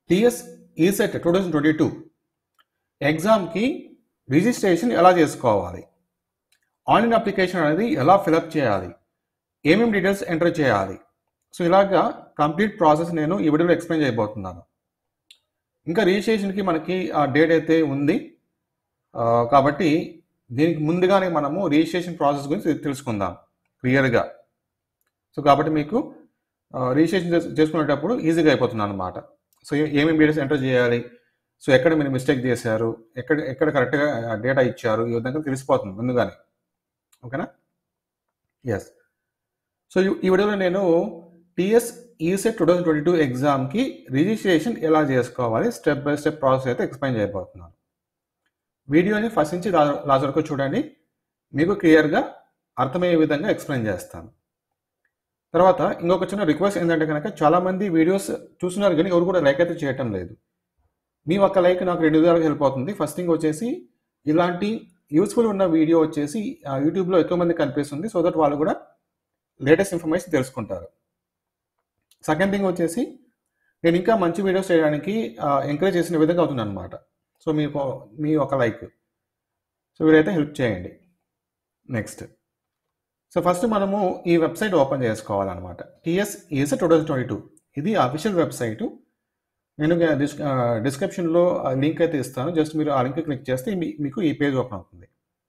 TS ECET two thousand twenty two ఎగ్జామ్కి registration ఎలా చేసుకోవాలి ఆన్లైన్ అప్లికేషన్ అనేది ఎలా ఫిలప్ చేయాలి ఏమేమి డీటెయిల్స్ ఎంటర్ చేయాలి సో ఇలాగా కంప్లీట్ ప్రాసెస్ నేను ఈ వీడియోలో ఎక్స్ప్లెయిన్ చేయబోతున్నాను ఇంకా రిజిస్ట్రేషన్కి మనకి ఆ డేట్ అయితే ఉంది ఆ, కాబట్టి దీనికి ముందుగానే మనము రిజిస్ట్రేషన్ ప్రాసెస్ గురించి తెలుసుకుందాం క్లియర్గా సో కాబట్టి మీకు ఆ, రిజిస్ట్రేషన్ చేసు- చేసుకునేటప్పుడు ఈజీగా అయిపోతుంది అనమాట సో ఏ- ఏమేమి డీటెయిల్స్ ఎంటర్ చేయాలి సో ఎక్కడ మీరు మిస్టేక్ చేశారు ఎక్కడ ఎక్కడ కరెక్ట్గా డేటా ఇచ్చారు ఈ విధంగా తెలిసిపోతుంది ముందుగానే ఓకేనా ఎస్ సో ఈ- ఈ వీడియోలో నేను TS ECET two thousand twenty two ఎగ్జామ్కి రిజిస్ట్రేషన్ ఎలా చేసుకోవాలి స్టెప్ బై స్టెప్ ప్రాసెస్ అయితే ఎక్స్ప్లెయిన్ చేయబోతున్నాను వీడియోని ఫస్ట్ నుంచి లా- లాస్ట్ వరకు చూడండి మీకు క్లియర్గా అర్థమయ్యే విధంగా ఎక్స్ప్లెయిన్ చేస్తాను తర్వాత ఇంకొక చిన్న రిక్వెస్ట్ ఏంటంటే కనుక చాలామంది వీడియోస్ చూస్తున్నారు కానీ ఎవరు కూడా లైక్ అయితే చేయటం లేదు మీ ఒక్క లైక్ నాకు రెండు విధాలుగా హెల్ప్ అవుతుంది ఫస్ట్ థింగ్ వచ్చేసి ఇలాంటి యూస్ఫుల్ ఉన్న వీడియో వచ్చేసి ఆ, యూట్యూబ్లో ఎక్కువ మంది కనిపిస్తుంది సో దట్ వాళ్ళు కూడా లేటెస్ట్ ఇన్ఫర్మేషన్ తెలుసుకుంటారు సెకండ్ థింగ్ వచ్చేసి నేను ఇంకా మంచి వీడియోస్ చేయడానికి ఎంకరేజ్ చేసిన విధంగా అవుతుంది అనమాట సో మీకు మీ ఒక లైక్ సో వీరైతే హెల్ప్ చేయండి నెక్స్ట్ సో ఫస్ట్ మనము ఈ వెబ్సైట్ ఓపెన్ చేసుకోవాలన్నమాట TS ES two thousand twenty two ఇది అఫీషియల్ వెబ్సైట్ నేను డిస్ డిస్క్రిప్షన్లో లింక్ అయితే ఇస్తాను జస్ట్ మీరు ఆ లింక్ క్లిక్ చేస్తే మీ- మీకు ఈ పేజ్ ఓపెన్ అవుతుంది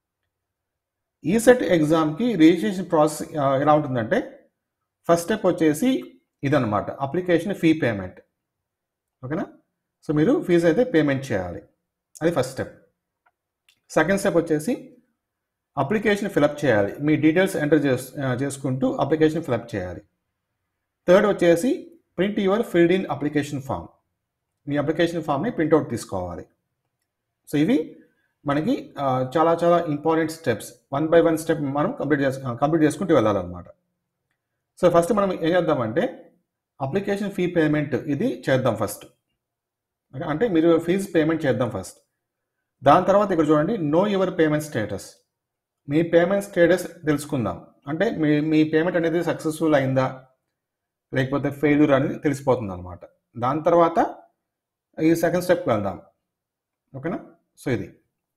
ఈ సెట్ ఎగ్జామ్కి రిజిస్ట్రేషన్ ప్రాసెస్ ఆ, ఎలా ఉంటుందంటే ఫస్ట్ స్టెప్ వచ్చేసి ఇదన్నమాట అప్లికేషన్ ఫీ పేమెంట్ ఓకేనా సో మీరు ఫీజు అయితే పేమెంట్ చేయాలి అది ఫస్ట్ స్టెప్ సెకండ్ స్టెప్ వచ్చేసి అప్లికేషన్ ఫిలప్ చేయాలి మీ డీటెయిల్స్ ఎంటర్ చేస్ ఆ, చేసుకుంటూ అప్లికేషన్ ఫిలప్ చేయాలి థర్డ్ వచ్చేసి print your filled in application form మీ అప్లికేషన్ ఫామ్ని ప్రింట్అవుట్ తీసుకోవాలి సో ఇవి మనకి ఆ, చాలా చాలా important steps one by one step మనం కంప్లీట్ చేసు కంప్లీట్ చేసుకుంటూ వెళ్ళాలన్నమాట సో ఫస్ట్ మనం ఏం చేద్దామంటే అప్లికేషన్ ఫీ పేమెంట్ ఇది చేద్దాం ఫస్ట్ ఓకే అంటే మీరు ఫీజు పేమెంట్ చేద్దాం ఫస్ట్ దాని తర్వాత ఇక్కడ చూడండి నో యువర్ పేమెంట్ స్టేటస్ మీ పేమెంట్ స్టేటస్ తెలుసుకుందాం అంటే మీ మీ పేమెంట్ అనేది సక్సెస్ఫుల్ అయిందా లేకపోతే ఫెయిల్యూర్ అనేది తెలిసిపోతుంది అనమాట దాని తర్వాత ఈ సెకండ్ స్టెప్కి వెళ్దాం ఓకేనా సో ఇది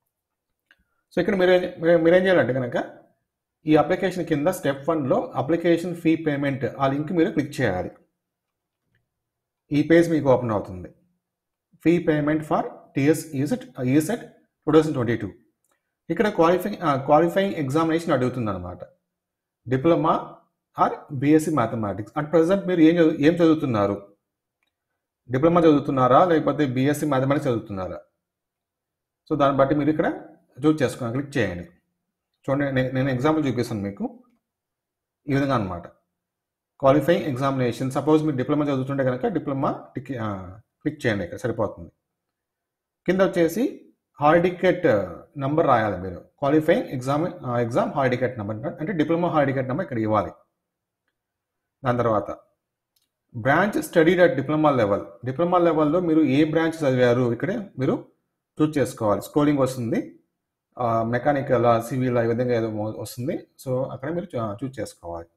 సో ఇక్కడ మీరు మీరు- మీరేం చేయాలంటే కనుక ఈ అప్లికేషన్ కింద స్టెప్ వన్లో అప్లికేషన్ ఫీ పేమెంట్ ఆ లింక్ మీరు క్లిక్ చేయాలి ఈ పేజ్ మీకు ఓపెన్ అవుతుంది fee payment for TS ECET ECET two thousand twenty two ఇక్కడ క్వాలిఫైయింగ్ క్వాలిఫైయింగ్ ఎగ్జామినేషన్ అడుగుతుంది అనమాట diploma or BSc mathematics at present మీరు ఏం చదువు ఏం చదువుతున్నారు డిప్లొమా చదువుతున్నారా లేకపోతే బీఎస్సీ మ్యాథమెటిక్స్ చదువుతున్నారా సో దాన్ని బట్టి మీరు ఇక్కడ చూస్ చేసుకుని క్లిక్ చేయండి చూడండి నే- నేను ఎగ్జాంపుల్ చూపిస్తాను మీకు ఈ విధంగా అనమాట క్వాలిఫైయింగ్ ఎగ్జామినేషన్ సపోజ్ మీరు డిప్లొమా చదువుతుంటే కనుక డిప్లొమా టిక్ క్లిక్ చేయండి ఇక్కడ సరిపోతుంది కింద వచ్చేసి హాల్ టికెట్ నెంబర్ రాయాలి మీరు qualifying exam exam hall ticket number అంటే డిప్లొమా హాల్ టికెట్ నెంబర్ ఇక్కడ ఇవ్వాలి దాని తర్వాత branch studied at diploma level diploma లెవెల్లో మీరు ఏ బ్రాంచ్ చదివారు ఇక్కడే మీరు చూస్ చేసుకోవాలి స్కోలింగ్ వస్తుంది మెకానికల్ సివిల్ ఈ విధంగా ఏదో మో- వస్తుంది సో అక్కడ మీరు చూస్ చేసుకోవాలి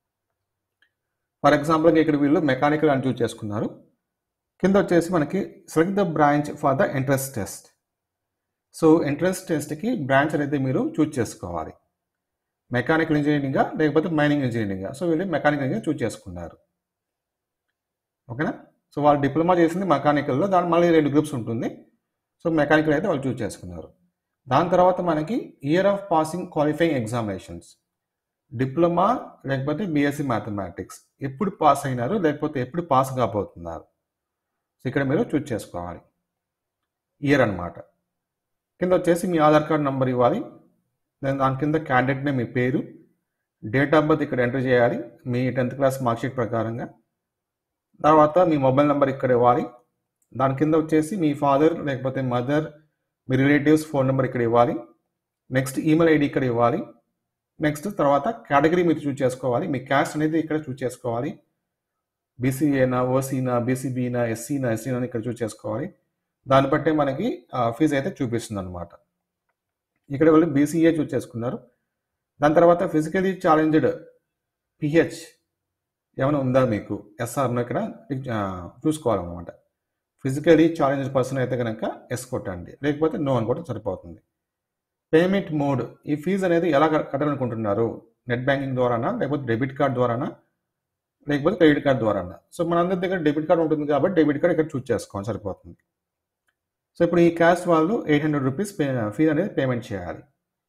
ఫర్ ఎగ్జాంపుల్ ఇక్కడ వీళ్ళు మెకానికల్ అని చూస్ చేసుకున్నారు కింద వచ్చేసి మనకి select the branch for the entrance test so entrance టెస్ట్కి బ్రాంచ్ అనేది మీరు చూస్ చేసుకోవాలి మెకానికల్ ఇంజనీరింగా లేకపోతే మైనింగ్ ఇంజనీరింగా సో వీళ్ళు మెకానికల్ ఇంజనీరింగ్ చూస్ చేసుకున్నారు ఓకేనా సో వాళ్ళు డిప్లొమా చేసింది మెకానికల్లో దాని మళ్ళీ రెండు గ్రూప్స్ ఉంటుంది సో మెకానికల్ అయితే వాళ్ళు చూస్ చేసుకున్నారు దాని తర్వాత మనకి year of passing qualifying examinations diploma లేకపోతే బీఎస్సీ మ్యాథమెటిక్స్ ఎప్పుడు పాస్ అయినారు లేకపోతే ఎప్పుడు పాస్ కాబోతున్నారు సో ఇక్కడ మీరు చూస్ చేసుకోవాలి ఇయర్ అన్నమాట కింద వచ్చేసి మీ ఆధార్ కార్డ్ నెంబర్ ఇవ్వాలి దాని దాని కింద క్యాండిడేట్ నేమ్ మీ పేరు డేట్ ఆఫ్ బర్త్ ఇక్కడ ఎంటర్ చేయాలి మీ టెన్త్ క్లాస్ మార్క్షీట్ ప్రకారంగా తర్వాత మీ మొబైల్ నెంబర్ ఇక్కడ ఇవ్వాలి దాని కింద వచ్చేసి మీ ఫాదర్ లేకపోతే మదర్ మీ రిలేటివ్స్ ఫోన్ నెంబర్ ఇక్కడ ఇవ్వాలి నెక్స్ట్ ఈమెయిల్ ఐడి ఇక్కడ ఇవ్వాలి నెక్స్ట్ తర్వాత కేటగిరీ మీరు చూస్ చేసుకోవాలి మీ క్యాస్ట్ అనేది ఇక్కడ చూస్ చేసుకోవాలి బీసీఏనా ఓసీనా బీసీబీనా ఎస్సీనా ఎస్సీనా అని ఇక్కడ చూస్ చేసుకోవాలి దాన్ని బట్టే మనకి ఫీజు అయితే చూపిస్తుంది అనమాట ఇక్కడ వాళ్ళు బీసీఏ చూస్ చేసుకున్నారు దాని తర్వాత ఫిజికలీ ఛాలెంజ్డ్ పిహెచ్ ఏమైనా ఉందా మీకు ఎస్ఆర్నో ఇక్కడ ఆ, చూసుకోవాలన్నమాట ఫిజికలీ ఛాలెంజ్డ్ పర్సన్ అయితే కనుక ఎస్ కొట్టండి లేకపోతే నో అని కూడా సరిపోతుంది పేమెంట్ మోడ్ ఈ ఫీజు అనేది ఎలా కట్- కట్టాలనుకుంటున్నారు నెట్ బ్యాంకింగ్ ద్వారానా లేకపోతే డెబిట్ కార్డ్ ద్వారానా లేకపోతే క్రెడిట్ కార్డ్ ద్వారానా సో మనందరి దగ్గర డెబిట్ కార్డ్ ఉంటుంది కాబట్టి డెబిట్ కార్డ్ ఇక్కడ చూస్ చేసుకోవాలి సరిపోతుంది సో ఇప్పుడు ఈ క్యాస్ట్ వాళ్ళు eight hundred rupees pay fee అనేది పేమెంట్ చేయాలి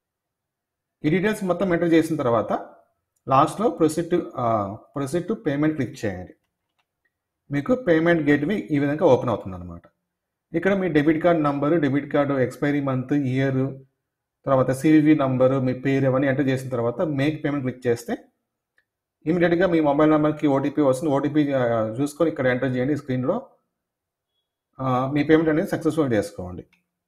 ఈ డీటెయిల్స్ మొత్తం ఎంటర్ చేసిన తర్వాత లాస్ట్లో proceed to proceed to payment click చేయండి మీకు పేమెంట్ గేట్వే ఈ విధంగా ఓపెన్ అవుతుంది అనమాట ఇక్కడ మీ debit card number debit card expiry month year తర్వాత సివివి నంబరు మీ పేరు అవన్నీ ఎంటర్ చేసిన తర్వాత మేక్ పేమెంట్ క్లిక్ చేస్తే ఇమీడియట్గా మీ మొబైల్ నెంబర్కి ఓటీపీ వస్తుంది ఓటీపీ చూసుకొని ఇక్కడ ఎంటర్ చేయండి స్క్రీన్లో మీ పేమెంట్ అనేది సక్సెస్ఫుల్ చేసుకోండి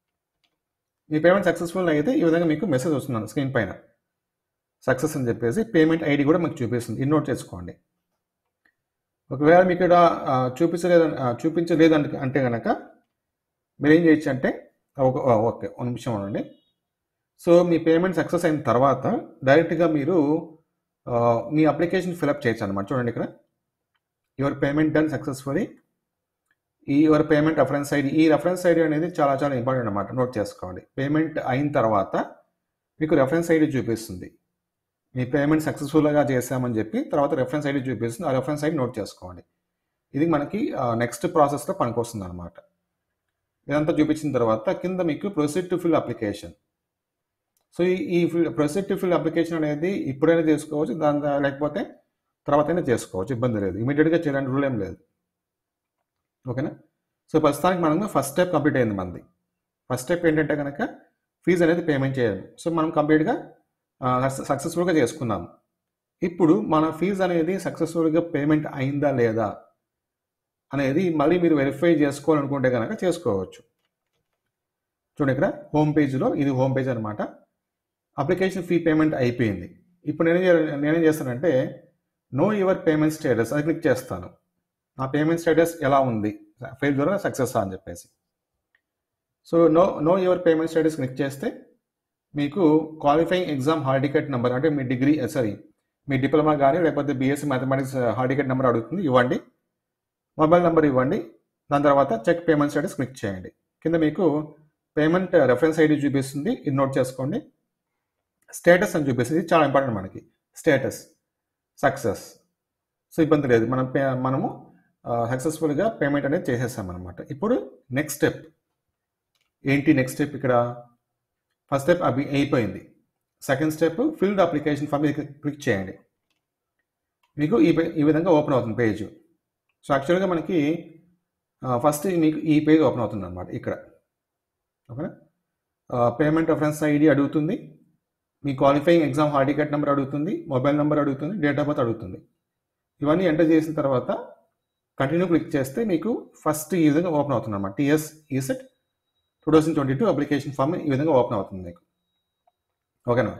మీ పేమెంట్ సక్సెస్ఫుల్ అయితే ఈ విధంగా మీకు మెసేజ్ వస్తుంది స్క్రీన్ పైన సక్సెస్ అని చెప్పేసి పేమెంట్ ఐడి కూడా మీకు చూపిస్తుంది ఇది నోట్ చేసుకోండి ఒకవేళ మీకు ఇక్కడ ఆ, చూపించలేదు ఆ, చూపించలేదు అంటే అంటే కనుక మీరు ఏం చేయొచ్చు అంటే ఒక ఆ, ఓకే ఒక నిమిషం ఉండండి సో మీ పేమెంట్ సక్సెస్ అయిన తర్వాత డైరెక్ట్గా మీరు ఆ, మీ అప్లికేషన్ ఫిలప్ చేయొచ్చు అనమాట చూడండి ఇక్కడ యువర్ పేమెంట్ డన్ సక్సెస్ఫుల్లీ ఈ యువర్ పేమెంట్ రెఫరెన్స్ ఐడి ఈ రెఫరెన్స్ ఐడి అనేది చాలా చాలా ఇంపార్టెంట్ అనమాట నోట్ చేసుకోండి పేమెంట్ అయిన తర్వాత మీకు రెఫరెన్స్ ఐడి చూపిస్తుంది మీ పేమెంట్ సక్సెస్ఫుల్గా చేసామని చెప్పి తర్వాత రెఫరెన్స్ ఐడి చూపిస్తుంది ఆ రెఫరెన్స్ ఐడి నోట్ చేసుకోండి ఇది మనకి నెక్స్ట్ ప్రాసెస్లో పనికొస్తుంది అనమాట ఇదంతా చూపించిన తర్వాత కింద మీకు proceed to fill application so ఈ ఈ fill proceed to fill application అనేది ఇప్పుడైనా చేసుకోవచ్చు దాని ద- లేకపోతే తర్వాత అయినా చేసుకోవచ్చు ఇబ్బంది లేదు ఇమీడియట్గా చేయాలని రూల్ ఏం లేదు ఓకేనా సో ప్రస్తుతానికి మనం ఫస్ట్ స్టెప్ కంప్లీట్ అయింది మనది ఫస్ట్ స్టెప్ ఏంటంటే కనుక ఫీజు అనేది పేమెంట్ చేయాలి సో మనం కంప్లీట్గా సక్సెస్ఫుల్గా చేసుకున్నాం ఇప్పుడు మన ఫీజు అనేది సక్సెస్ఫుల్గా పేమెంట్ అయిందా లేదా అనేది మళ్ళీ మీరు వెరిఫై చేసుకోవాలనుకుంటే కనుక చేసుకోవచ్చు చూడండి ఇక్కడ హోమ్ పేజ్లో ఇది హోమ్ పేజ్ అనమాట అప్లికేషన్ ఫీ పేమెంట్ అయిపోయింది ఇప్పుడు నేను నేనేం చేస్తానంటే నో యువర్ పేమెంట్ స్టేటస్ అది క్లిక్ చేస్తాను నా పేమెంట్ స్టేటస్ ఎలా ఉంది ఫెయిల్ ద్వారా సక్సెస్ అని చెప్పేసి so know know your payment status click చేస్తే మీకు qualifying exam hall ticket number అంటే మీ డిగ్రీ సారీ మీ డిప్లొమా కానీ లేకపోతే BSc mathematics hall ticket number అడుగుతుంది ఇవ్వండి మొబైల్ నెంబర్ ఇవ్వండి దాని తర్వాత చెక్ పేమెంట్ స్టేటస్ క్లిక్ చేయండి కింద మీకు పేమెంట్ రెఫరెన్స్ ఐడి చూపిస్తుంది ఇది నోట్ చేసుకోండి స్టేటస్ అని చూపిస్తుంది ఇది చాలా ఇంపార్టెంట్ మనకి స్టేటస్ సక్సెస్ సో ఇబ్బంది లేదు మనం పే మనము సక్సెస్ఫుల్గా పేమెంట్ అనేది చేసేసాం అనమాట ఇప్పుడు నెక్స్ట్ స్టెప్ ఏంటి నెక్స్ట్ స్టెప్ ఇక్కడ ఫస్ట్ స్టెప్ అవి అయిపోయింది second step filled application form మీద క్లిక్ చేయండి మీకు ఈ పే- ఈ విధంగా ఓపెన్ అవుతుంది పేజ్ సో యాక్చువల్గా మనకి ఫస్ట్ మీకు ఈ పేజ్ ఓపెన్ అవుతుంది అనమాట ఇక్కడ ఓకేనా పేమెంట్ రెఫరెన్స్ ఐడి అడుగుతుంది మీ qualifying exam hall ticket number అడుగుతుంది మొబైల్ నెంబర్ అడుగుతుంది డేట్ ఆఫ్ బర్త్ అడుగుతుంది ఇవన్నీ ఎంటర్ చేసిన తర్వాత కంటిన్యూ క్లిక్ చేస్తే మీకు ఫస్ట్ ఈ విధంగా ఓపెన్ అవుతుంది అనమాట TS ECET two thousand twenty two application form ఈ విధంగా ఓపెన్ అవుతుంది మీకు ఓకేనా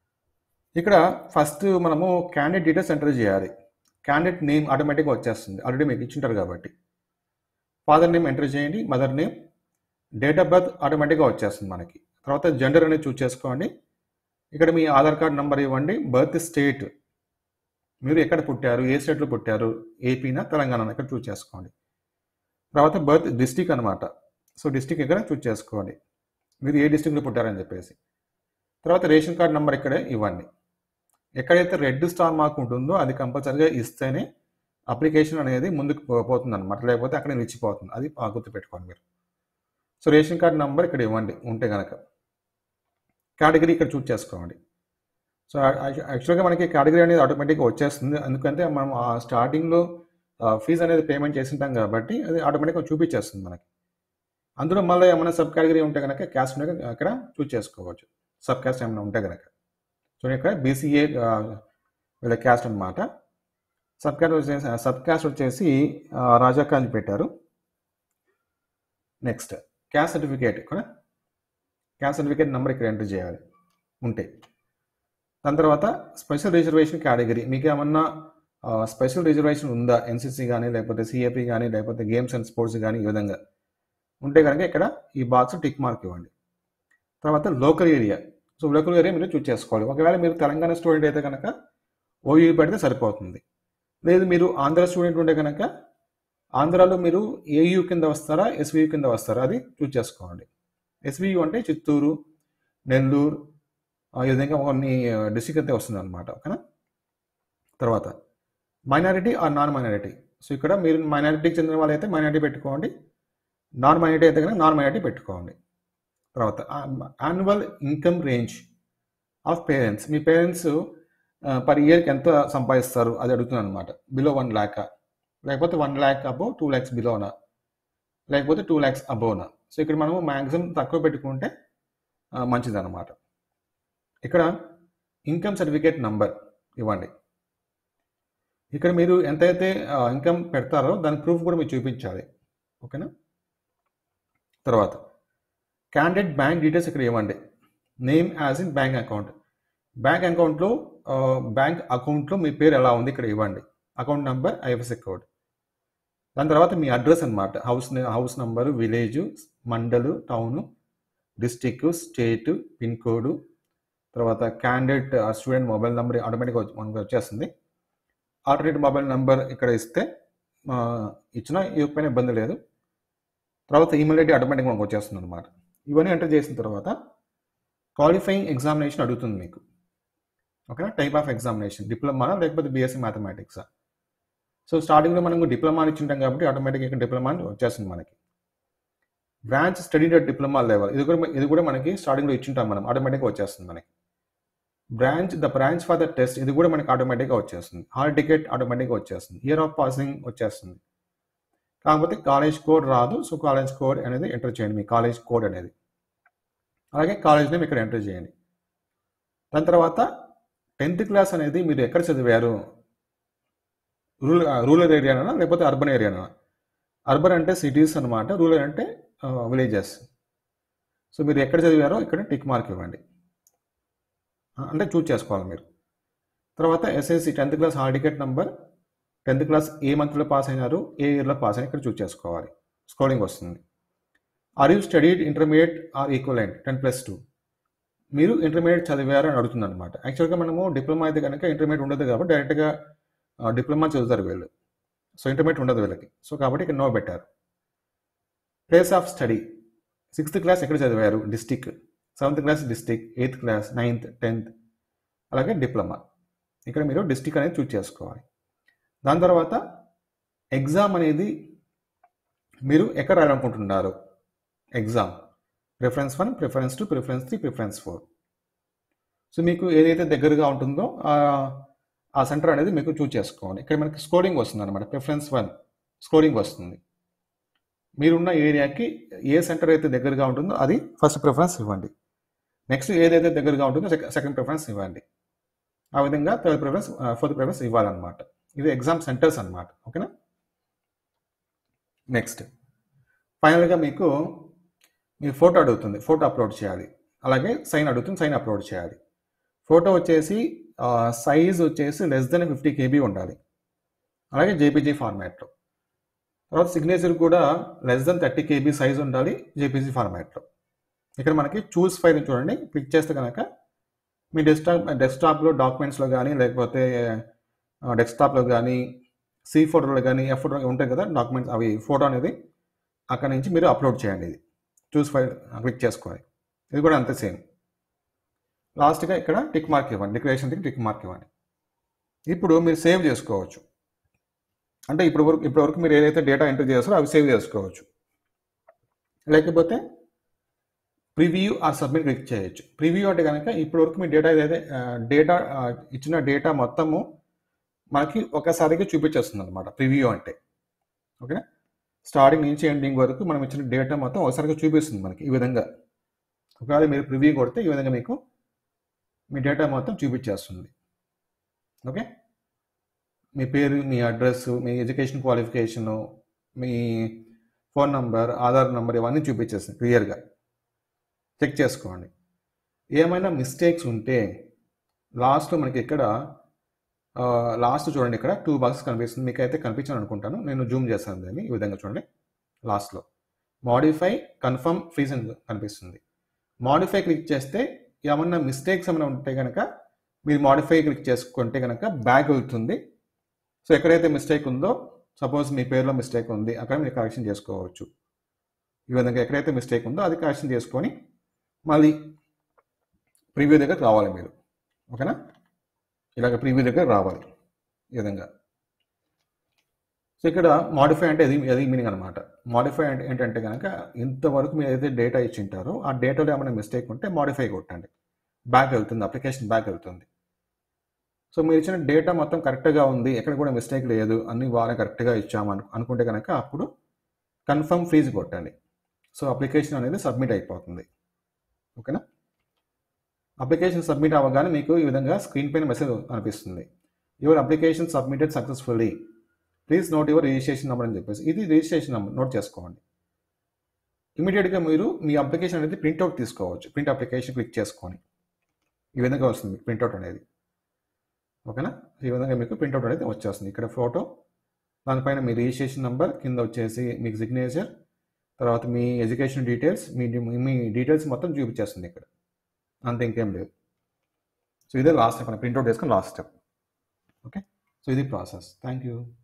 ఇక్కడ ఫస్ట్ మనము క్యాండిడేట్ డీటెయిల్స్ ఎంటర్ చేయాలి క్యాండిడేట్ నేమ్ ఆటోమేటిక్గా వచ్చేస్తుంది ఆల్రెడీ మీకు ఇచ్చింటారు కాబట్టి ఫాదర్ నేమ్ ఎంటర్ చేయండి mother name date of birth ఆటోమేటిక్గా వచ్చేస్తుంది మనకి తర్వాత జెండర్ అనేది చూస్ చేసుకోండి ఇక్కడ మీ ఆధార్ కార్డ్ నెంబర్ ఇవ్వండి బర్త్ స్టేట్ మీరు ఎక్కడ పుట్టారు ఏ స్టేట్లో పుట్టారు ఏపీనా తెలంగాణ ఇక్కడ చూస్ చేసుకోండి తర్వాత బర్త్ డిస్టిక్ అనమాట సో డిస్టిక్ ఇక్కడ చూస్ చేసుకోండి మీరు ఏ డిస్టిక్లో పుట్టారని చెప్పేసి తర్వాత రేషన్ కార్డ్ నెంబర్ ఇక్కడే ఇవ్వండి ఎక్కడైతే రెడ్ స్టార్ మార్క్ ఉంటుందో అది కంపల్సరీగా ఇస్తేనే అప్లికేషన్ అనేది ముందుకు పోతుంది అనమాట లేకపోతే అక్కడ నిలిచిపోతుంది అది ఆ గుర్తుపెట్టుకోండి మీరు సో రేషన్ కార్డ్ నెంబర్ ఇక్కడ ఇవ్వండి ఉంటే కనుక కేటగిరీ ఇక్కడ చూస్ చేసుకోండి సో యాక్చువల్గా మనకి కేటగిరీ అనేది ఆటోమేటిక్గా వచ్చేస్తుంది ఎందుకంటే మనం ఆ స్టార్టింగ్లో ఫీజు అనేది పేమెంట్ చేసింటాం కాబట్టి అది ఆటోమేటిక్గా చూపించేస్తుంది మనకి అందులో మళ్ళీ ఏమైనా సబ్ కేటగిరీ ఉంటే కనుక క్యాస్ట్ ఉంటే కనుక అక్కడ చూస్ చేసుకోవచ్చు సబ్ క్యాస్ట్ ఏమైనా ఉంటే కనుక చూడండి ఇక్కడ బీసీఏ వీళ్ళ క్యాస్ట్ అనమాట సబ్ క్యాస్ట్ వచ్చేసి సబ్ క్యాస్ట్ వచ్చేసి ఆ, రాజాకా అని పెట్టారు నెక్స్ట్ క్యాస్ట్ సర్టిఫికేట్ కూడా క్యాస్ట్ సర్టిఫికేట్ నెంబర్ ఇక్కడ ఎంటర్ చేయాలి ఉంటే దాని తర్వాత స్పెషల్ రిజర్వేషన్ కేటగిరీ మీకు ఏమన్నా స్పెషల్ రిజర్వేషన్ ఉందా ఎన్సీసీ కానీ లేకపోతే సిఏపి కానీ లేకపోతే గేమ్స్ అండ్ స్పోర్ట్స్ కానీ ఈ విధంగా ఉంటే కనుక ఇక్కడ ఈ బాక్స్ టిక్ మార్క్ ఇవ్వండి తర్వాత local area so local area మీరు చూస్ చేసుకోవాలి ఒకవేళ మీరు తెలంగాణ స్టూడెంట్ అయితే కనుక ఓయూ పెడితే సరిపోతుంది లేదు మీరు ఆంధ్ర స్టూడెంట్ ఉంటే కనుక ఆంధ్రాలో మీరు ఏయూ కింద వస్తారా ఎస్వియు కింద వస్తారా అది చూస్ చేసుకోండి ఎస్వియు అంటే చిత్తూరు నెల్లూరు ఆ ఈ విధంగా కొన్ని డిస్టిక్ అయితే వస్తుంది అనమాట ఓకేనా తర్వాత minority or non minority so ఇక్కడ మీరు మైనారిటీకి చెందిన వాళ్ళు అయితే మైనారిటీ పెట్టుకోండి నాన్ మైనారిటీ అయితే కనుక నాన్ మైనారిటీ పెట్టుకోండి తర్వాత annual income range of parents మీ పేరెంట్స్ పర్ ఇయర్కి ఎంత సంపాదిస్తారు అది అడుగుతున్నాను అనమాట బిలో వన్ ల్యాక్ లేకపోతే one lakh above two lakhs బిలోనా లేకపోతే టూ ల్యాక్స్ అబోనా సో ఇక్కడ మనము మ్యాక్సిమం తక్కువ పెట్టుకుంటే మంచిది అనమాట ఇక్కడ ఇన్కమ్ సర్టిఫికేట్ నంబర్ ఇవ్వండి ఇక్కడ మీరు ఎంతైతే ఇన్కమ్ పెడతారో దాని ప్రూఫ్ కూడా మీరు చూపించాలి ఓకేనా తర్వాత క్యాండిడేట్ బ్యాంక్ డీటెయిల్స్ ఇక్కడ ఇవ్వండి name as in bank account bank అకౌంట్లో బ్యాంక్ అకౌంట్లో మీ పేరు ఎలా ఉంది ఇక్కడ ఇవ్వండి అకౌంట్ నెంబర్ ఐఎఫ్ఎస్సి కోడ్ దాని తర్వాత మీ అడ్రస్ అనమాట house house number village mandal town district state pin code తర్వాత క్యాండిడేట్ స్టూడెంట్ మొబైల్ నెంబర్ ఆటోమేటిక్గా మనకు వచ్చేస్తుంది ఆల్టర్నేట్ మొబైల్ నెంబర్ ఇక్కడ ఇస్తే ఇచ్చినా ఇవ్వకపోయినా ఇబ్బంది లేదు తర్వాత ఈమెయిల్ ఐడి ఆటోమేటిక్గా మనకు వచ్చేస్తుంది అనమాట ఇవన్నీ ఎంటర్ చేసిన తర్వాత క్వాలిఫైయింగ్ ఎగ్జామినేషన్ అడుగుతుంది మీకు ఓకేనా టైప్ ఆఫ్ ఎగ్జామినేషన్ డిప్లొమానా లేకపోతే బీఎస్సీ మ్యాథమెటిక్సా సో స్టార్టింగ్లో మనం డిప్లొమా ఇచ్చింటాం కాబట్టి ఆటోమేటిక్గా ఇక్కడ డిప్లొమా వచ్చేస్తుంది మనకి బ్రాంచ్ స్టడీ డిప్లొమా లెవెల్ ఇది కూడా ఇది కూడా మనకి స్టార్టింగ్లో ఇచ్చింటాం మనం ఆటోమేటిక్గా వచ్చేస్తుంది మనకి branch the branch for the test ఇది కూడా మనకి ఆటోమేటిక్గా వచ్చేస్తుంది హాల్ టికెట్ ఆటోమేటిక్గా వచ్చేస్తుంది ఇయర్ ఆఫ్ పాసింగ్ వచ్చేస్తుంది కాకపోతే కాలేజ్ కోడ్ రాదు సో కాలేజ్ కోడ్ అనేది ఎంటర్ చేయండి మీ కాలేజ్ కోడ్ అనేది అలాగే కాలేజ్ నేమ్ ఇక్కడ ఎంటర్ చేయండి దాని తర్వాత టెన్త్ క్లాస్ అనేది మీరు ఎక్కడ చదివారు రూరల్ రూరల్ ఏరియానా లేకపోతే అర్బన్ ఏరియానా అర్బన్ అంటే సిటీస్ అనమాట రూరల్ అంటే విలేజెస్ సో మీరు ఎక్కడ చదివారో ఇక్కడ టిక్ మార్క్ ఇవ్వండి అంటే చూజ్ చేసుకోవాలి మీరు తర్వాత SSC tenth class hall ticket number tenth class ఏ మంత్లో పాస్ అయినారు ఏ ఇయర్లో పాస్ అయినా ఇక్కడ చూజ్ చేసుకోవాలి స్క్రోలింగ్ వస్తుంది are you studied intermediate or equivalent ten plus two మీరు ఇంటర్మీడియట్ చదివారు అని అడుగుతుంది అనమాట యాక్చువల్గా మనము డిప్లొమా అయితే కనుక ఇంటర్మీడియట్ ఉండదు కాబట్టి డైరెక్ట్గా డిప్లొమా చదువుతారు వీళ్ళు సో ఇంటర్మీడియట్ ఉండదు వీళ్ళకి సో కాబట్టి ఇక్కడ నో పెట్టారు place of study sixth class ఎక్కడ చదివారు district seventh class district eighth class ninth tenth అలాగే డిప్లొమా ఇక్కడ మీరు డిస్టిక్ అనేది చూజ్ చేసుకోవాలి దాని తర్వాత ఎగ్జామ్ అనేది మీరు ఎక్కడ రాయాలనుకుంటున్నారు exam preference one preference two preference three preference four so మీకు ఏదైతే దగ్గరగా ఉంటుందో ఆ సెంటర్ అనేది మీకు చూజ్ చేసుకోవాలి ఇక్కడ మనకి స్కోరింగ్ వస్తుంది అనమాట ప్రిఫరెన్స్ వన్ స్కోరింగ్ వస్తుంది మీరున్న ఏరియాకి ఏ సెంటర్ అయితే దగ్గరగా ఉంటుందో అది ఫస్ట్ ప్రిఫరెన్స్ ఇవ్వండి నెక్స్ట్ ఏదైతే దగ్గరగా ఉంటుందో సెకండ్ ప్రిఫరెన్స్ ఇవ్వండి ఆ విధంగా థర్డ్ ప్రిఫరెన్స్ ఫోర్త్ ప్రిఫరెన్స్ ఇవ్వాలన్నమాట ఇది ఎగ్జామ్ సెంటర్స్ అనమాట ఓకేనా నెక్స్ట్ ఫైనల్గా మీకు మీ ఫోటో అడుగుతుంది ఫోటో అప్లోడ్ చేయాలి అలాగే సైన్ అడుగుతుంది సైన్ అప్లోడ్ చేయాలి ఫోటో వచ్చేసి సైజ్ వచ్చేసి లెస్ దెన్ ఫిఫ్టీ కేబీ ఉండాలి అలాగే జేపీజీ ఫార్మాట్లో తర్వాత సిగ్నేచర్ కూడా less than thirty KB size ఉండాలి జేపీజీ ఫార్మాట్లో ఇక్కడ మనకి చూస్ ఫైల్ చూడండి క్లిక్ చేస్తే కనుక మీ డెస్క్టాప్ డెస్క్టాప్లో డాక్యుమెంట్స్లో కానీ లేకపోతే డెస్క్టాప్లో కానీ సి ఫోటోలో కానీ ఎఫ్ ఫోటో ఉంటాయి కదా డాక్యుమెంట్స్ అవి ఫోటో అనేది అక్కడ నుంచి మీరు అప్లోడ్ చేయండి ఇది చూస్ ఫైల్ క్లిక్ చేసుకోవాలి ఇది కూడా అంతే సేమ్ లాస్ట్గా ఇక్కడ టిక్ మార్క్ ఇవ్వండి డిక్లరేషన్కి టిక్ మార్క్ ఇవ్వండి ఇప్పుడు మీరు సేవ్ చేసుకోవచ్చు అంటే ఇప్పుడు వరకు ఇప్పటి వరకు మీరు ఏదైతే డేటా ఎంటర్ చేస్తారో అవి సేవ్ చేసుకోవచ్చు లేకపోతే ప్రివ్యూ ఆర్ సబ్మిట్ క్లిక్ చేయొచ్చు ప్రివ్యూ అంటే కనుక ఇప్పటి వరకు మీ డేటా ఏదైతే డేటా ఇచ్చిన డేటా మొత్తము మనకి ఒకసారిగా చూపించేస్తుంది అనమాట ప్రివ్యూ అంటే ఓకేనా స్టార్టింగ్ నుంచి ఎండింగ్ వరకు మనం ఇచ్చిన డేటా మొత్తం ఒకసారిగా చూపిస్తుంది మనకి ఈ విధంగా ఒకవేళ మీరు ప్రివ్యూ కొడితే ఈ విధంగా మీకు మీ డేటా మొత్తం చూపించేస్తుంది ఓకే మీ పేరు మీ అడ్రస్ మీ ఎడ్యుకేషన్ క్వాలిఫికేషను మీ ఫోన్ నంబర్ ఆధార్ నంబర్ ఇవన్నీ చూపించేస్తుంది క్లియర్గా చెక్ చేసుకోండి ఏమైనా మిస్టేక్స్ ఉంటే లాస్ట్లో మనకి ఇక్కడ లాస్ట్ చూడండి ఇక్కడ టూ బాక్స్ కనిపిస్తుంది మీకు అయితే కనిపించాను అనుకుంటాను నేను జూమ్ చేస్తాను దాన్ని ఈ విధంగా చూడండి లాస్ట్లో మాడిఫై కన్ఫర్మ్ ఫీజ్ అని కనిపిస్తుంది మాడిఫై క్లిక్ చేస్తే ఏమన్నా మిస్టేక్స్ ఏమైనా ఉంటే కనుక మీరు మాడిఫై క్లిక్ చేసుకుంటే కనుక బ్యాక్ వెళ్తుంది సో ఎక్కడైతే మిస్టేక్ ఉందో సపోజ్ మీ పేరులో మిస్టేక్ ఉంది అక్కడ మీరు కరెక్షన్ చేసుకోవచ్చు ఈ విధంగా ఎక్కడైతే మిస్టేక్ ఉందో అది కరెక్షన్ చేసుకొని మళ్ళీ ప్రివ్యూ దగ్గర రావాలి మీరు ఓకేనా ఇలాగ ప్రివ్యూ దగ్గర రావాలి ఈ విధంగా సో ఇక్కడ మాడిఫై అంటే అది అది మీనింగ్ అనమాట మాడిఫై అంటే ఏంటంటే కనుక ఇంతవరకు మీరు ఏదైతే డేటా ఇచ్చింటారో ఆ డేటాలో ఏమైనా మిస్టేక్ ఉంటే మాడిఫై కొట్టండి బ్యాక్ వెళ్తుంది అప్లికేషన్ బ్యాక్ వెళ్తుంది సో మీరు ఇచ్చిన డేటా మొత్తం కరెక్ట్గా ఉంది ఎక్కడ కూడా మిస్టేక్ లేదు అన్ని బాగా కరెక్ట్గా ఇచ్చాము అను అనుకుంటే కనుక అప్పుడు కన్ఫర్మ్ ఫ్రీజ్ కొట్టండి సో అప్లికేషన్ అనేది సబ్మిట్ అయిపోతుంది ఓకేనా అప్లికేషన్ సబ్మిట్ అవ్వగానే మీకు ఈ విధంగా స్క్రీన్ పైన మెసేజ్ అనిపిస్తుంది your application submitted successfully please note your registration number అని చెప్పేసి ఇది రిజిస్ట్రేషన్ నెంబర్ నోట్ చేసుకోండి ఇమీడియట్గా మీరు మీ అప్లికేషన్ అనేది ప్రింట్అవుట్ తీసుకోవచ్చు ప్రింట్ అప్లికేషన్ క్లిక్ చేసుకొని ఈ విధంగా వస్తుంది ప్రింట్అవుట్ అనేది ఓకేనా ఈ విధంగా మీకు ప్రింట్అవుట్ అనేది వచ్చేస్తుంది ఇక్కడ ఫోటో దానిపైన మీ రిజిస్ట్రేషన్ నెంబర్ కింద వచ్చేసి మీకు సిగ్నేచర్ తర్వాత మీ ఎడ్యుకేషన్ డీటెయిల్స్ మీ మీ డీటెయిల్స్ మొత్తం చూపించేస్తుంది ఇక్కడ అంతే ఇంకేం లేదు సో ఇదే లాస్ట్ స్టెప్ ప్రింట్అవుట్ చేసుకుని లాస్ట్ స్టెప్ ఓకే సో ఇది ప్రాసెస్ థ్యాంక్ యూ